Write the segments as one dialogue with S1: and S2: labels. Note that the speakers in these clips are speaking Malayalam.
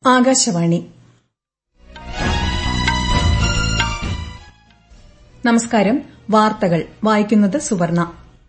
S1: ആകാശവാണി നമസ്കാരം വാർത്തകൾ വായിക്കുന്നത് സുവർണ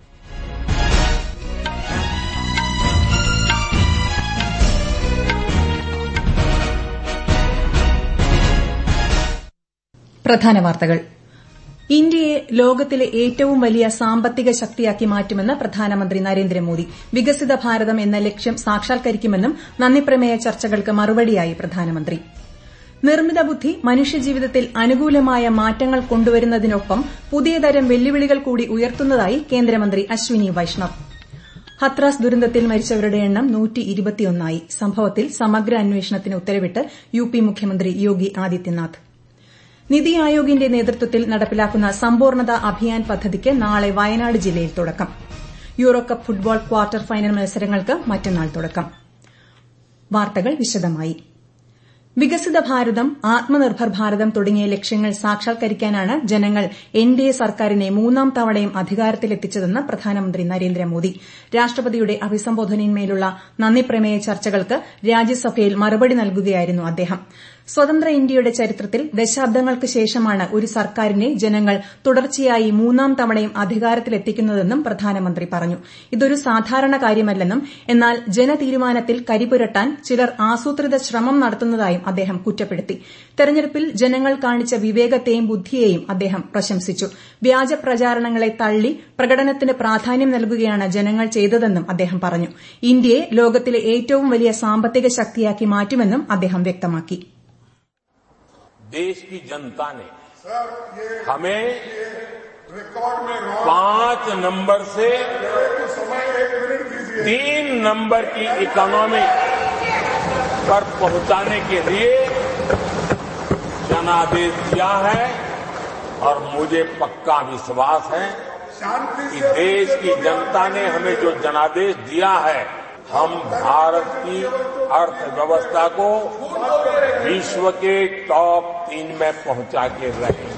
S1: പ്രധാന വാർത്തകൾ ഇന്ത്യയെ ലോകത്തിലെ ഏറ്റവും വലിയ സാമ്പത്തിക ശക്തിയാക്കി മാറ്റുമെന്ന് പ്രധാനമന്ത്രി നരേന്ദ്രമോദി വികസിത ഭാരതം എന്ന ലക്ഷ്യം സാക്ഷാത്കരിക്കുമെന്നും നന്ദിപ്രമേയ ചർച്ചകൾക്ക് മറുപടിയായി പ്രധാനമന്ത്രി നിർമ്മിത ബുദ്ധി മനുഷ്യജീവിതത്തിൽ അനുകൂലമായ മാറ്റങ്ങൾ കൊണ്ടുവരുന്നതിനൊപ്പം പുതിയതരം വെല്ലുവിളികൾ കൂടി ഉയർത്തുന്നതായി കേന്ദ്രമന്ത്രി അശ്വിനി വൈഷ്ണവ് ഹത്രാസ് ദുരന്തത്തിൽ മരിച്ചവരുടെ എണ്ണം ആയി സംഭവത്തിൽ സമഗ്ര അന്വേഷണത്തിന് ഉത്തരവിട്ട് യുപി മുഖ്യമന്ത്രി യോഗി ആദിത്യനാഥ് നിതി ആയോഗിന്റെ നേതൃത്വത്തിൽ നടപ്പിലാക്കുന്ന സമ്പൂർണത അഭിയാൻ പദ്ധതിക്ക് നാളെ വയനാട് ജില്ലയിൽ തുടക്കം യൂറോകപ്പ് ഫുട്ബോൾ ക്വാർട്ടർ ഫൈനൽ മത്സരങ്ങൾക്ക് മറ്റന്നാൾ തുടക്കം വാർത്തകൾ വിശദമായി വികസിത ഭാരതം ആത്മനിർഭർ ഭാരതം തുടങ്ങിയ ലക്ഷ്യങ്ങൾ സാക്ഷാത്കരിക്കാനാണ് ജനങ്ങൾ എൻഡിഎ സർക്കാരിനെ മൂന്നാം തവണയും അധികാരത്തിലെത്തിച്ചതെന്ന് പ്രധാനമന്ത്രി നരേന്ദ്രമോദി രാഷ്ട്രപതിയുടെ അഭിസംബോധനയിന്മേലുള്ള നന്ദിപ്രമേയ ചർച്ചകൾക്ക് രാജ്യസഭയിൽ മറുപടി നൽകുകയായിരുന്നു അദ്ദേഹം സ്വതന്ത്ര ഇന്ത്യയുടെ ചരിത്രത്തിൽ ദശാബ്ദങ്ങൾക്ക് ശേഷമാണ് ഒരു സർക്കാരിനെ ജനങ്ങൾ തുടർച്ചയായി മൂന്നാം തവണയും അധികാരത്തിലെത്തിക്കുന്നതെന്നും പ്രധാനമന്ത്രി പറഞ്ഞു ഇതൊരു സാധാരണ കാര്യമല്ലെന്നും എന്നാൽ ജനതീരുമാനത്തിൽ കരിപുരട്ടാൻ ചിലർ ആസൂത്രിത ശ്രമം നടത്തുന്നതായും അദ്ദേഹം കുറ്റപ്പെടുത്തി തെരഞ്ഞെടുപ്പിൽ ജനങ്ങൾ കാണിച്ച വിവേകത്തെയും ബുദ്ധിയെയും അദ്ദേഹം പ്രശംസിച്ചു വ്യാജ പ്രചാരണങ്ങളെ തള്ളി പ്രകടനത്തിന് പ്രാധാന്യം നൽകുകയാണ് ജനങ്ങൾ ചെയ്തതെന്നും അദ്ദേഹം പറഞ്ഞു ഇന്ത്യയെ ലോകത്തിലെ ഏറ്റവും വലിയ സാമ്പത്തിക ശക്തിയാക്കി മാറ്റുമെന്നും അദ്ദേഹം വ്യക്തമാക്കി
S2: देश की जनता ने हमें पांच नंबर से तीन नंबर की इकोनॉमी पर पहुंचाने के लिए जनादेश दिया है और मुझे पक्का विश्वास है कि देश की जनता ने हमें जो जनादेश दिया है हम भारत की अर्थव्यवस्था को विश्व के टॉप तीन में पहुंचा के रहेंगे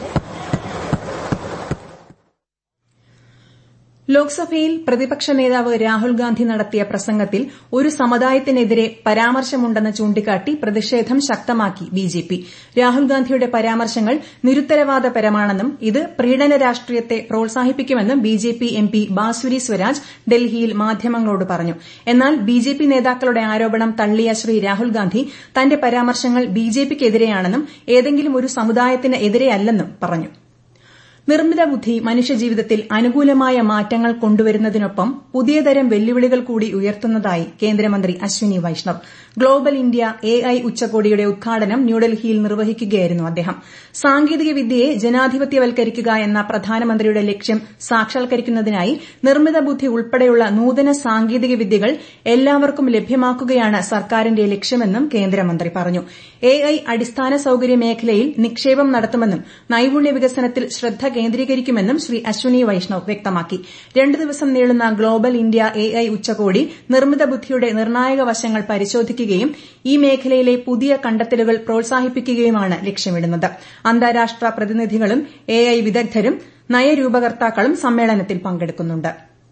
S1: ലോക്സഭയിൽ പ്രതിപക്ഷ നേതാവ് രാഹുൽ ഗാന്ധി നടത്തിയ പ്രസംഗത്തിൽ ഒരു സമുദായത്തിനെതിരെ പരാമർശമുണ്ടെന്ന് ചൂണ്ടിക്കാട്ടി പ്രതിഷേധം ശക്തമാക്കി ബിജെപി രാഹുൽ ഗാന്ധിയുടെ പരാമർശങ്ങൾ നിരുത്തരവാദപരമാണെന്നും ഇത് പ്രീണന രാഷ്ട്രീയത്തെ പ്രോത്സാഹിപ്പിക്കുമെന്നും ബിജെപി എംപി ബാസുരി സ്വരാജ് ഡൽഹിയിൽ മാധ്യമങ്ങളോട് പറഞ്ഞു എന്നാൽ ബിജെപി നേതാക്കളുടെ ആരോപണം തള്ളിയ ശ്രീ രാഹുൽ ഗാന്ധി തന്റെ പരാമർശങ്ങൾ ബിജെപിക്കെതിരെയാണെന്നും ഏതെങ്കിലും ഒരു സമുദായത്തിന് എതിരെയല്ലെന്നും പറഞ്ഞു നിർമ്മിത ബുദ്ധി മനുഷ്യജീവിതത്തിൽ അനുകൂലമായ മാറ്റങ്ങൾ കൊണ്ടുവരുന്നതിനൊപ്പം പുതിയതരം വെല്ലുവിളികൾ കൂടി ഉയർത്തുന്നതായി കേന്ദ്രമന്ത്രി Ashwini Vaishnaw global India AI ഉച്ചകോടിയുടെ ഉദ്ഘാടനം ന്യൂഡൽഹിയിൽ നിർവഹിക്കുകയായിരുന്നു അദ്ദേഹം സാങ്കേതിക വിദ്യയെ ജനാധിപത്യവൽക്കരിക്കുക എന്ന പ്രധാനമന്ത്രിയുടെ ലക്ഷ്യം സാക്ഷാത്കരിക്കുന്നതിനായി നിർമ്മിത ബുദ്ധി ഉൾപ്പെടെയുള്ള നൂതന സാങ്കേതിക വിദ്യകൾ എല്ലാവർക്കും ലഭ്യമാക്കുകയാണ് സർക്കാരിന്റെ ലക്ഷ്യമെന്നും കേന്ദ്രമന്ത്രി പറഞ്ഞു എഐ അടിസ്ഥാന സൌകര്യ മേഖലയിൽ നിക്ഷേപം നടത്തുമെന്നും നൈപുണ്യ വികസനത്തിൽ ശ്രദ്ധ കേന്ദ്രീകരിക്കുമെന്നും ശ്രീ അശ്വിനി വൈഷ്ണവ് വ്യക്തമാക്കി രണ്ട് ദിവസം നീളുന്ന ഗ്ലോബൽ ഇന്ത്യ എഐ ഉച്ചകോടി നിർമ്മിത ബുദ്ധിയുടെ നിർണായക വശങ്ങൾ പരിശോധിക്കുകയും ഈ മേഖലയിലെ പുതിയ കണ്ടെത്തലുകൾ പ്രോത്സാഹിപ്പിക്കുകയുമാണ് ലക്ഷ്യമിടുന്നത് അന്താരാഷ്ട്ര പ്രതിനിധികളും എഐ വിദഗ്ധരും നയരൂപകർത്താക്കളും സമ്മേളനത്തിൽ പങ്കെടുക്കുന്നുണ്ട്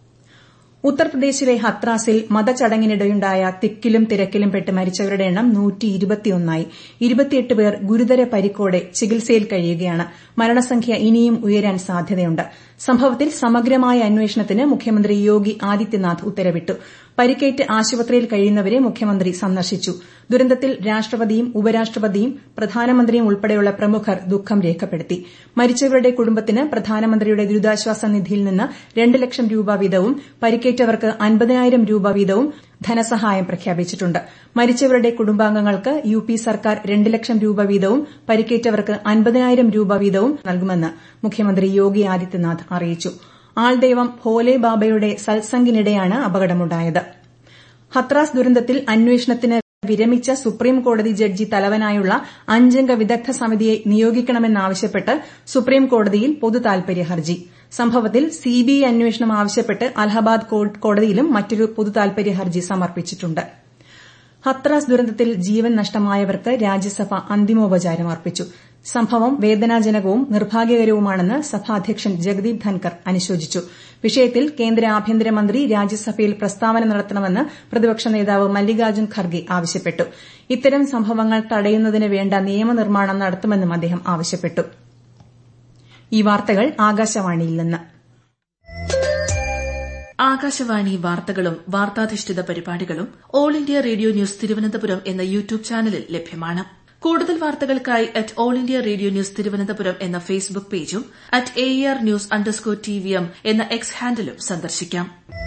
S1: ഉത്തർപ്രദേശിലെ ഹത്രാസിൽ മതചടങ്ങിനിടെയുണ്ടായ തിക്കിലും തിരക്കിലും പെട്ട് മരിച്ചവരുടെ എണ്ണം ആയി ഇരുപത്തിയെട്ട് പേർ ഗുരുതര പരിക്കോടെ ചികിത്സയിൽ കഴിയുകയാണ് മരണസംഖ്യ ഇനിയും ഉയരാൻ സാധ്യതയുണ്ട് സംഭവത്തിൽ സമഗ്രമായ അന്വേഷണത്തിന് മുഖ്യമന്ത്രി യോഗി ആദിത്യനാഥ് ഉത്തരവിട്ടു പരിക്കേറ്റ് ആശുപത്രിയിൽ കഴിയുന്നവരെ മുഖ്യമന്ത്രി സന്ദർശിച്ചു ദുരന്തത്തിൽ രാഷ്ട്രപതിയും ഉപരാഷ്ട്രപതിയും പ്രധാനമന്ത്രിയും ഉൾപ്പെടെയുള്ള പ്രമുഖർ ദുഃഖം രേഖപ്പെടുത്തി മരിച്ചവരുടെ കുടുംബത്തിന് പ്രധാനമന്ത്രിയുടെ ദുരിതാശ്വാസ നിധിയിൽ നിന്ന് രണ്ട് ലക്ഷം രൂപ വീതവും പരിക്കേറ്റവർക്ക് അൻപതിനായിരം രൂപ വീതവും ധനസഹായം പ്രഖ്യാപിച്ചിട്ടുണ്ട് മരിച്ചവരുടെ കുടുംബാംഗങ്ങൾക്ക് യു പി സർക്കാർ രണ്ട് ലക്ഷം രൂപ വീതവും പരിക്കേറ്റവർക്ക് അൻപതിനായിരം രൂപ വീതവും നൽകുമെന്ന് മുഖ്യമന്ത്രി യോഗി ആദിത്യനാഥ് അറിയിച്ചു ആൾദൈവം ഭോലെ ബാബയുടെ സത്സംഗിനിടെയാണ് അപകടമുണ്ടായത് ഹത്രാസ് ദുരന്തത്തിൽ അന്വേഷണത്തിന് വിരമിച്ച സുപ്രീം കോടതി ജഡ്ജി തലവനായുള്ള അഞ്ചംഗ വിദഗ്ധ സമിതിയെ നിയോഗിക്കണമെന്നാവശ്യപ്പെട്ട് സുപ്രീം കോടതിയിൽ പൊതുതാൽപര്യ ഹർജി സംഭവത്തിൽ സിബിഐ അന്വേഷണം ആവശ്യപ്പെട്ട് അലഹബാദ് കോടതിയിലും മറ്റൊരു പൊതുതാൽപര്യ ഹർജി സമർപ്പിച്ചിട്ടുണ്ട് ഹത്രാസ് ദുരന്തത്തിൽ ജീവൻ നഷ്ടമായവർക്ക് രാജ്യസഭ അന്തിമോപചാരം അർപ്പിച്ചു സംഭവം വേദനാജനകവും നിർഭാഗ്യകരവുമാണെന്ന് സഭാധ്യക്ഷൻ ജഗദീപ് ധൻകർ അനുശോചിച്ചു വിഷയത്തിൽ കേന്ദ്ര ആഭ്യന്തരമന്ത്രി രാജ്യസഭയിൽ പ്രസ്താവന നടത്തണമെന്ന് പ്രതിപക്ഷ നേതാവ് മല്ലികാർജ്ജുൻ ഖർഗെ ആവശ്യപ്പെട്ടു ഇത്തരം സംഭവങ്ങൾ തടയുന്നതിന് വേണ്ട നിയമനിർമ്മാണം നടത്തുമെന്നും അദ്ദേഹം ആവശ്യപ്പെട്ടു ഈ വാർത്തകൾ ആകാശവാണിയിൽ നിന്ന്
S3: ആകാശവാണി വാർത്തകളും വാർത്താധിഷ്ഠിത പരിപാടികളും all India radio news Thiruvananthapuram എന്ന യൂട്യൂബ് ചാനലിൽ ലഭ്യമാണ് കൂടുതൽ വാർത്തകൾക്കായി at all India radio news Thiruvananthapuram എന്ന ഫേസ്ബുക്ക് പേജും at A R news underscore T V M എന്ന എക്സ് ഹാൻഡിലും സന്ദർശിക്കാം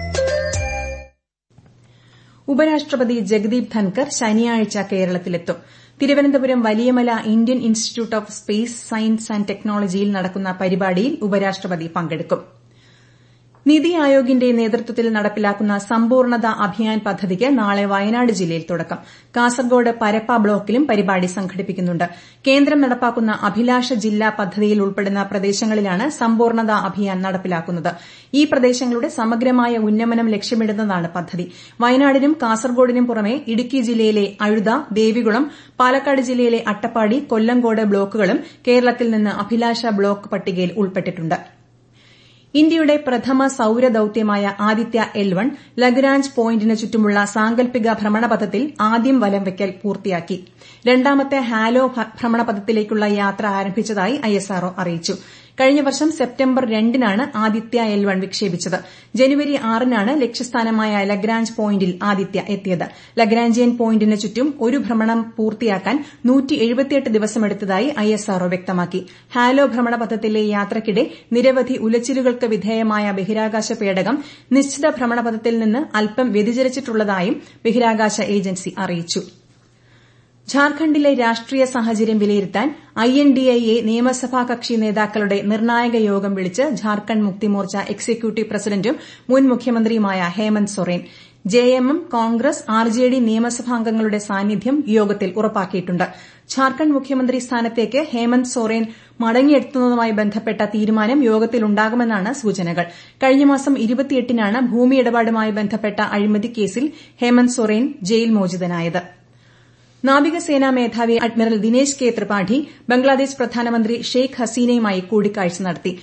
S1: ഉപരാഷ്ട്രപതി ജഗദീപ് ധൻകർ ശനിയാഴ്ച കേരളത്തിലെത്തും Thiruvananthapuram Valiyamala Indian institute of space science and ടെക്നോളജിയിൽ നടക്കുന്ന പരിപാടിയിൽ ഉപരാഷ്ട്രപതി പങ്കെടുക്കും നിതി ആയോഗിന്റെ നേതൃത്വത്തിൽ നടപ്പിലാക്കുന്ന സമ്പൂർണത അഭിയാൻ പദ്ധതിക്ക് നാളെ വയനാട് ജില്ലയിൽ തുടക്കം കാസർഗോഡ് പരപ്പ ബ്ലോക്കിലും പരിപാടി സംഘടിപ്പിക്കുന്നുണ്ട് കേന്ദ്രം നടപ്പാക്കുന്ന അഭിലാഷ ജില്ലാ പദ്ധതിയിൽ ഉൾപ്പെടുന്ന പ്രദേശങ്ങളിലാണ് സമ്പൂർണത അഭിയാൻ നടപ്പിലാക്കുന്നത് ഈ പ്രദേശങ്ങളുടെ സമഗ്രമായ ഉന്നമനം ലക്ഷ്യമിടുന്നതാണ് പദ്ധതി വയനാടിനും കാസർഗോഡിനും പുറമെ ഇടുക്കി ജില്ലയിലെ അഴുത ദേവികുളം പാലക്കാട് ജില്ലയിലെ അട്ടപ്പാടി കൊല്ലങ്കോട് ബ്ലോക്കുകളും കേരളത്തിൽ നിന്ന് അഭിലാഷ ബ്ലോക്ക് പട്ടികയിൽ ഉൾപ്പെട്ടിട്ടുണ്ട് ഇന്ത്യയുടെ പ്രഥമ സൌര ദൌത്യമായ ആദിത്യ എൽ വൺ ലഗ്രാഞ്ച് പോയിന്റിന് ചുറ്റുമുള്ള സാങ്കൽപ്പിക ഭ്രമണപഥത്തിൽ ആദ്യം വലം വയ്ക്കൽ പൂർത്തിയാക്കി രണ്ടാമത്തെ ഹാലോ ഭ്രമണപഥത്തിലേക്കുള്ള യാത്ര ആരംഭിച്ചതായി ഐഎസ്ആർഒ അറിയിച്ചു കഴിഞ്ഞ വർഷം സെപ്റ്റംബർ രണ്ടിനാണ് ആദിത്യ എൽ വൺ വിക്ഷേപിച്ചത് ജനുവരി ആറിനാണ് ലക്ഷ്യസ്ഥാനമായ ലഗ്രാഞ്ച് പോയിന്റിൽ ആദിത്യ എത്തിയത് ലഗ്രാഞ്ചിയൻ പോയിന്റിന് ചുറ്റും ഒരു ഭ്രമണം പൂർത്തിയാക്കാൻ ദിവസമെടുത്തതായി ഐഎസ്ആർഒ വ്യക്തമാക്കി ഹാലോ ഭ്രമണപഥത്തിലെ യാത്രയ്ക്കിടെ നിരവധി ഉലച്ചിലുകൾക്ക് വിധേയമായ ബഹിരാകാശ പേടകം നിശ്ചിത ഭ്രമണപഥത്തിൽ നിന്ന് അല്പം വ്യതിചലിച്ചിട്ടുള്ളതായും ബഹിരാകാശ ഏജൻസി അറിയിച്ചു ഝാർഖണ്ഡിലെ രാഷ്ട്രീയ സാഹചര്യം വിലയിരുത്താൻ ഐഎൻഡിഎ നിയമസഭാ കക്ഷി നേതാക്കളുടെ നിർണായക യോഗം വിളിച്ച് ഝാർഖണ്ഡ് മുക്തിമോർച്ച എക്സിക്യൂട്ടീവ് പ്രസിഡന്റും മുൻ മുഖ്യമന്ത്രിയുമായ ഹേമന്ത് സൊറേൻ ജെഎംഎം കോൺഗ്രസ് ആർജെഡി നിയമസഭാംഗങ്ങളുടെ സാന്നിധ്യം യോഗത്തിൽ ഉറപ്പാക്കിയിട്ടുണ്ട് ഝാർഖണ്ഡ് മുഖ്യമന്ത്രി സ്ഥാനത്തേക്ക് ഹേമന്ത് സോറേൻ മടങ്ങിയെത്തുന്നതുമായി ബന്ധപ്പെട്ട തീരുമാനം യോഗത്തിലുണ്ടാകുമെന്നാണ് സൂചനകൾ കഴിഞ്ഞ മാസം ഇരുപത്തിയെട്ടിനാണ് ഭൂമി ഇടപാടുമായി ബന്ധപ്പെട്ട അഴിമതി കേസിൽ ഹേമന്ത് സൊറേൻ ജയിൽ മോചിതനായത് നാവികസേനാ മേധാവി അഡ്മിറൽ ദിനേശ് കെ ത്രിപാഠി ബംഗ്ലാദേശ് പ്രധാനമന്ത്രി ഷെയ്ഖ് ഹസീനയുമായി കൂടിക്കാഴ്ച നടത്തി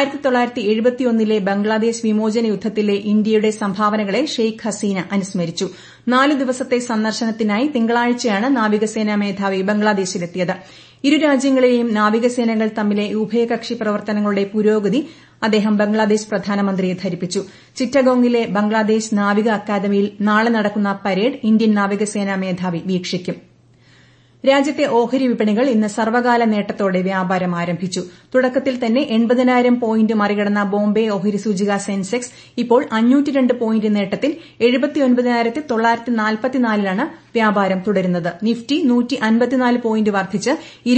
S1: ലെ ബംഗ്ലാദേശ് വിമോചന യുദ്ധത്തിലെ ഇന്ത്യയുടെ സംഭാവനകളെ ഷെയ്ഖ് ഹസീന അനുസ്മരിച്ചു നാല് ദിവസത്തെ സന്ദർശനത്തിനായി തിങ്കളാഴ്ചയാണ് നാവികസേനാ മേധാവി ബംഗ്ലാദേശിലെത്തിയത് ഇരു രാജ്യങ്ങളിലെയും നാവികസേനകൾ തമ്മിലെ ഉഭയകക്ഷി പ്രവർത്തനങ്ങളുടെ പുരോഗതി അദ്ദേഹം ബംഗ്ലാദേശ് പ്രധാനമന്ത്രിയെ ധരിപ്പിച്ചു ചിറ്റഗോങ്ങിലെ ബംഗ്ലാദേശ് നാവിക അക്കാദമിയിൽ നാളെ നടക്കുന്ന പരേഡ് ഇന്ത്യൻ നാവികസേനാ മേധാവി വീക്ഷിക്കും രാജ്യത്തെ ഓഹരി വിപണികൾ ഇന്ന് സർവകാല നേട്ടത്തോടെ വ്യാപാരം ആരംഭിച്ചു തുടക്കത്തിൽ തന്നെ എൺപതിനായിരം പോയിന്റ് മറികടന്ന ബോംബെ ഓഹരി സൂചിക സെൻസെക്സ് ഇപ്പോൾ പോയിന്റ് നേട്ടത്തിൽ ലാണ് വ്യാപാരം തുടരുന്നത് നിഫ്റ്റി പോയിന്റ് വർദ്ധിച്ച്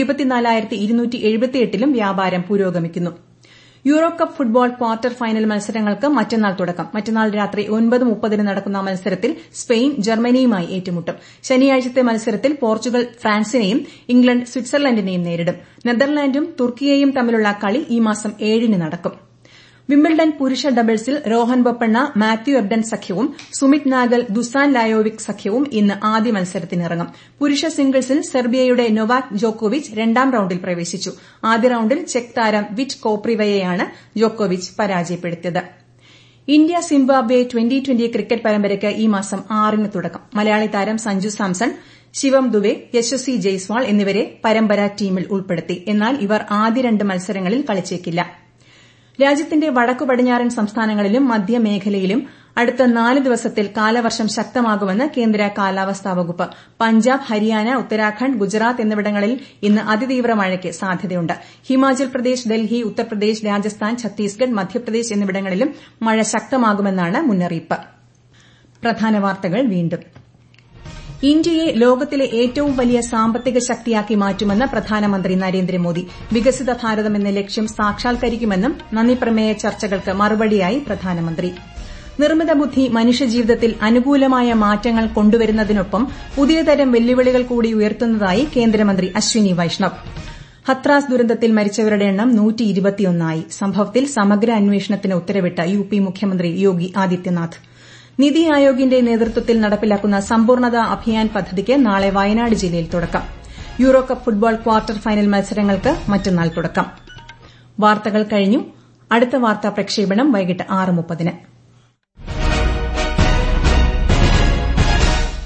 S1: ലും വ്യാപാരം പുരോഗമിക്കുന്നു Euro cup football quarter final മത്സരങ്ങൾക്ക് മറ്റന്നാൾ തുടക്കം മറ്റന്നാൾ രാത്രി ഒൻപത് മുപ്പതിന് നടക്കുന്ന മത്സരത്തിൽ സ്പെയിൻ ജർമ്മനിയുമായി ഏറ്റുമുട്ടും ശനിയാഴ്ചത്തെ മത്സരത്തിൽ പോർച്ചുഗൽ ഫ്രാൻസിനെയും ഇംഗ്ലണ്ട് സ്വിറ്റ്സർലൻഡിനെയും നേരിടും നെതർലാൻഡും തുർക്കിയെയും തമ്മിലുള്ള കളി ഈ മാസം ഏഴിന് നടക്കും വിംബിൾഡൺ പുരുഷ ഡബിൾസിൽ രോഹൻ ബൊപ്പണ്ണ മാത്യു എബ്ഡൻ സഖ്യവും സുമിത് നാഗൽ ദുസാൻ ലായോവിക് സഖ്യവും ഇന്ന് ആദ്യ മത്സരത്തിനിറങ്ങും പുരുഷ സിംഗിൾസിൽ സെർബിയയുടെ നൊവാക് ജോക്കോവിച്ച് രണ്ടാം റൌണ്ടിൽ പ്രവേശിച്ചു ആദ്യ റൌണ്ടിൽ ചെക്ക് താരം വിറ്റ് കോപ്രിവയെയാണ് ജോക്കോവിച്ച് പരാജയപ്പെടുത്തിയത് India Zimbabwe twenty twenty cricket പരമ്പരയ്ക്ക് ഈ മാസം ആറിന് തുടക്കം മലയാളി താരം സഞ്ജു സാംസൺ ശിവം ദുബെ യശസ്വി ജയ്സ്വാൾ എന്നിവരെ പരമ്പര ടീമിൽ ഉൾപ്പെടുത്തി എന്നാൽ ഇവർ ആദ്യ രണ്ട് മത്സരങ്ങളിൽ കളിച്ചേക്കില്ല രാജ്യത്തിന്റെ വടക്കു പടിഞ്ഞാറൻ സംസ്ഥാനങ്ങളിലും മധ്യമേഖലയിലും അടുത്ത നാല് ദിവസത്തിൽ കാലവർഷം ശക്തമാകുമെന്ന് കേന്ദ്ര കാലാവസ്ഥാ വകുപ്പ് പഞ്ചാബ് ഹരിയാന ഉത്തരാഖണ്ഡ് ഗുജറാത്ത് എന്നിവിടങ്ങളിൽ ഇന്ന് അതിതീവ്ര മഴയ്ക്ക് സാധ്യതയുണ്ട് ഹിമാചൽ പ്രദേശ് ഡൽഹി ഉത്തർപ്രദേശ് രാജസ്ഥാൻ ഛത്തീസ്ഗഡ് മധ്യപ്രദേശ് എന്നിവിടങ്ങളിലും മഴ ശക്തമാകുമെന്നാണ് മുന്നറിയിപ്പ് പ്രധാന വാർത്തകൾ വീണ്ടും ഇന്ത്യയെ ലോകത്തിലെ ഏറ്റവും വലിയ സാമ്പത്തിക ശക്തിയാക്കി മാറ്റുമെന്ന് പ്രധാനമന്ത്രി നരേന്ദ്രമോദി വികസിത ഭാരതം എന്ന ലക്ഷ്യം സാക്ഷാത്കരിക്കുമെന്നും നന്ദിപ്രമേയ ചർച്ചകൾക്ക് മറുപടിയായി പ്രധാനമന്ത്രി നിർമ്മിത ബുദ്ധി മനുഷ്യജീവിതത്തിൽ അനുകൂലമായ മാറ്റങ്ങൾ കൊണ്ടുവരുന്നതിനൊപ്പം പുതിയ തരം വെല്ലുവിളികൾ കൂടി ഉയർത്തുന്നതായി കേന്ദ്രമന്ത്രി അശ്വിനി വൈഷ്ണവ് ഹത്രാസ് ദുരന്തത്തിൽ മരിച്ചവരുടെ എണ്ണം ആയി സംഭവത്തിൽ സമഗ്ര അന്വേഷണത്തിന് ഉത്തരവിട്ട യു പി മുഖ്യമന്ത്രി യോഗി ആദിത്യനാഥ് നിതി ആയോഗിന്റെ നേതൃത്വത്തിൽ നടപ്പിലാക്കുന്ന സമ്പൂർണത അഭിയാൻ പദ്ധതിക്ക് നാളെ വയനാട് ജില്ലയിൽ തുടക്കം Euro cup football quarter final മത്സരങ്ങൾക്ക് മറ്റന്നാൾ തുടക്കം വാർത്തകൾ കഴിഞ്ഞു അടുത്ത വാർത്താ പ്രക്ഷേപണം വൈകിട്ട് ആറ് മുപ്പതിന്